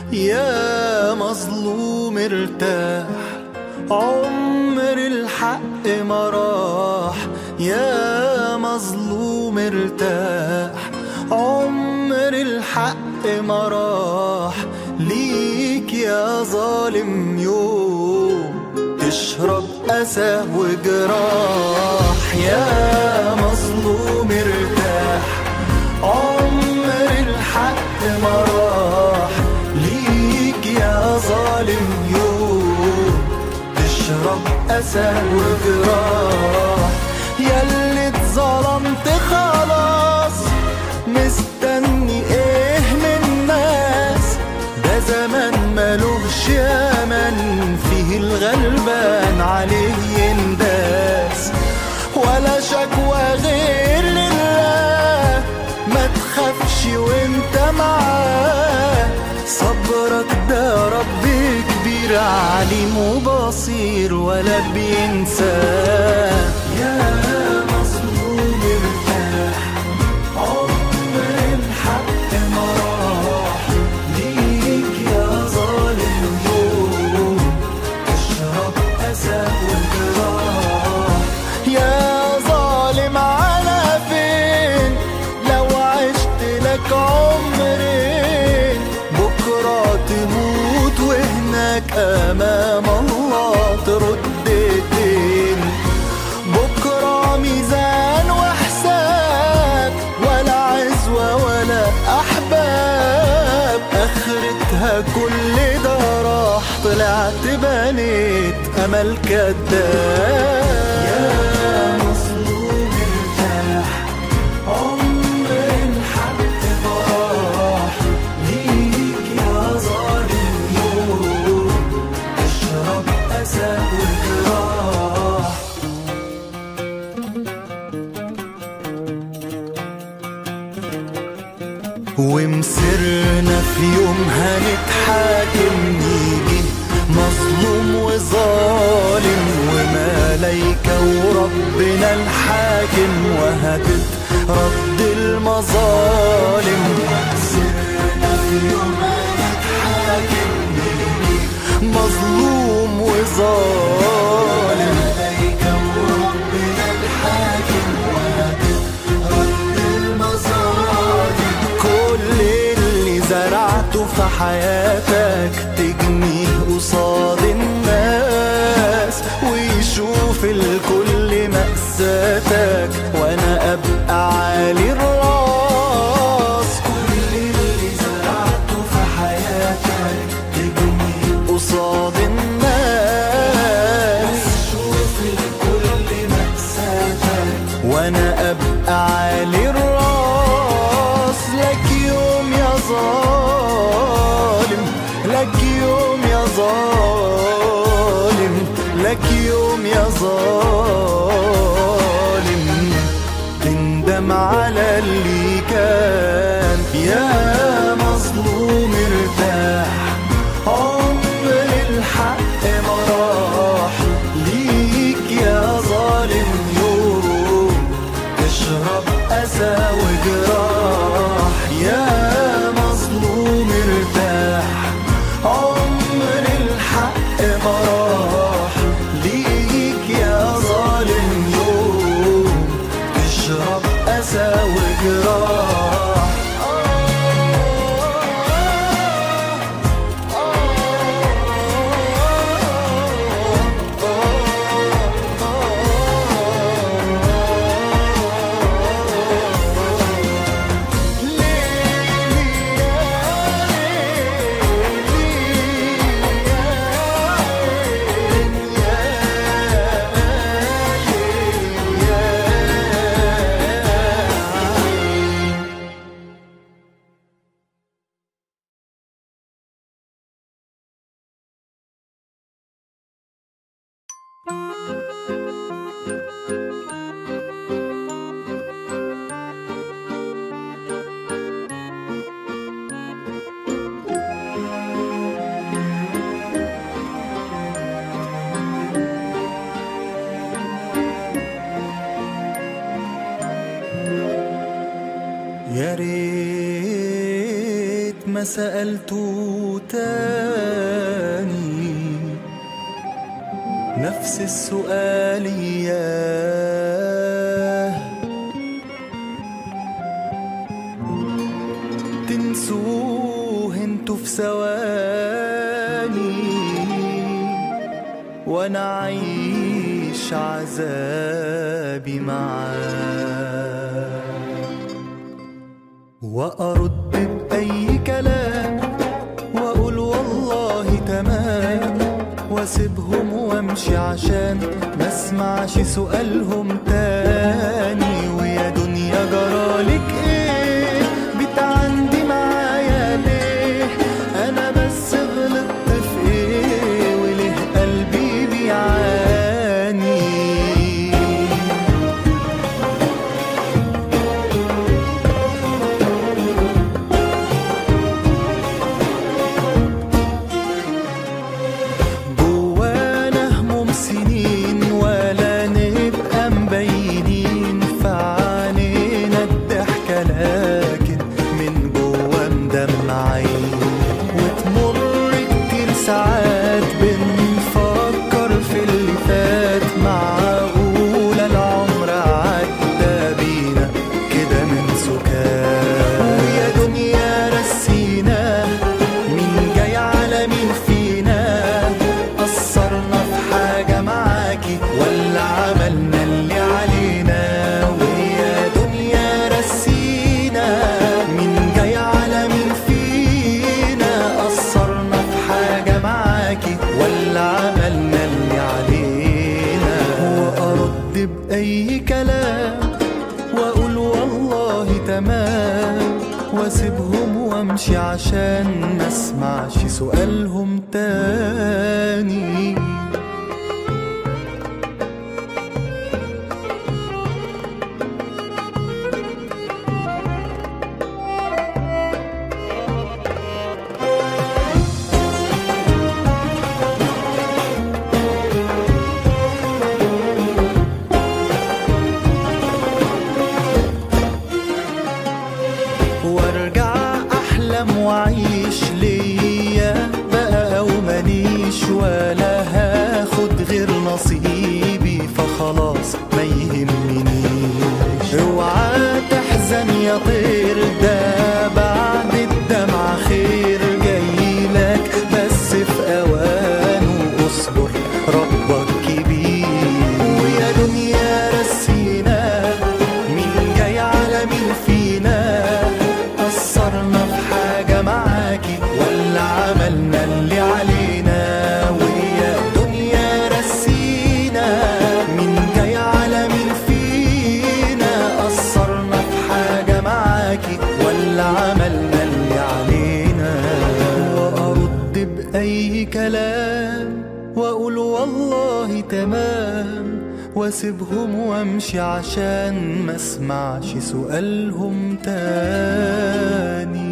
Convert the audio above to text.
يا مظلوم ارتاح عمر الحق ما راح يا مظلوم ارتاح عمر الحق ما راح ليك يا ظالم يوم تشرب أسى وجراح يا مظلوم ارتاح عمر الحق ما راح ليك يا ظالم يوم تشرب أسى وجراح ياللي اتظلمت خلاص مستني ايه من الناس ده زمان ملوش يمن فيه الغلبان عليه ينداس ولا شكوى غير لله ما تخافش وانت معاه صبرك ده رب كبير عليم وبصير ولا بينساه يا مظلوم ارتاح عمر الحق ما راح ليك يا ظالم يوم اشرب أسى وجراح يا ظالم على فين لو عشت لك عمرين بكرة تموت وهناك أمام الله ترد الدين بكرة ميزان وحساب ولا عزوة ولا أحباب آخرتها كل ده راح طلعت بنيت أمل كداب يا مظلوم ارتاح عمر الحق راح ليك يا ظالم يوم اشرب أسى وجراح ومسرنا في يوم هنتحاكم نيجي مظلوم وظالم وملايكة وربنا الحاكم وهتترد المظالم سرنا في يوم هنتحاكم نيجي مظلوم وظالم ملايكة وربنا الحاكم وهتترد المظالم كل اللي زرعته في حياتك تجنيه قصاد الناس ويشوف الكل مأساتك وانا ابقى عالي الراس كل اللي زرعته في حياتك تجنيه قصاد الناس ويشوف الكل مأساتك وانا ابقى عالي الراس لك يوم يا ظالم لك يوم يا ظالم لك يوم يا ظالم تندم على اللي كان يا مظلوم ارتاح عمر الحق ما راح ليك يا ظالم يوم تشرب أسى وجراح يا مظلوم ارتاح عمر الحق ما راح ليك يا ظالم يوم تشرب أسى وجراح يا ريت ما سألته تاني نفس السؤال ياه تنسوه انتوا في ثواني وانا عايش عذابي معاه وارد باي كلام واقول والله تمام واسيبهم وامشي عشان ما اسمعش سؤالهم تاني ويا دنيا جرالك ايه بتعندي معايا ليه انا بس غلطت في ايه وليه قلبي بيعاني جوانا هموم سنين ولا نبقى مبينين فعنينا الضحكة لكن من جوا مدمعين وتمر كتير ساعات بنفكر في اللي فات معقولة العمر عدى بينا كده من سكات ويا دنيا رسينا مين جاي على مين فينا قصرنا في حاجة معاكي ولا عملنا اللي علينا ويا دنيا رسينا مين جاي على مين فينا قصرنا في حاجة معاكي ولا عملنا اللي علينا وأرد بأي كلام واقول والله تمام واسيبهم وامشي عشان ما اسمعش سؤالهم تاني وارجع احلم واعيش ليا بقى او ماليش ولا هاخد غير نصيبي فخلاص ما يهمنيش اوعى تحزن يا طير ده بعد الدمع خير جايلك بس في اوانه اصبر ربك كبير ويا دنيا رسينا مين جاي على مين فينا قصرنا في حاجة معاكي ولا عملنا اللي علينا ويا دنيا رسينا مين جاي على مين فينا قصرنا في حاجة معاكي ولا عملنا اللي علينا وأرد بأي كلام وأقول والله تمام واسيبهم وامشي عشان ما اسمعش سؤالهم تاني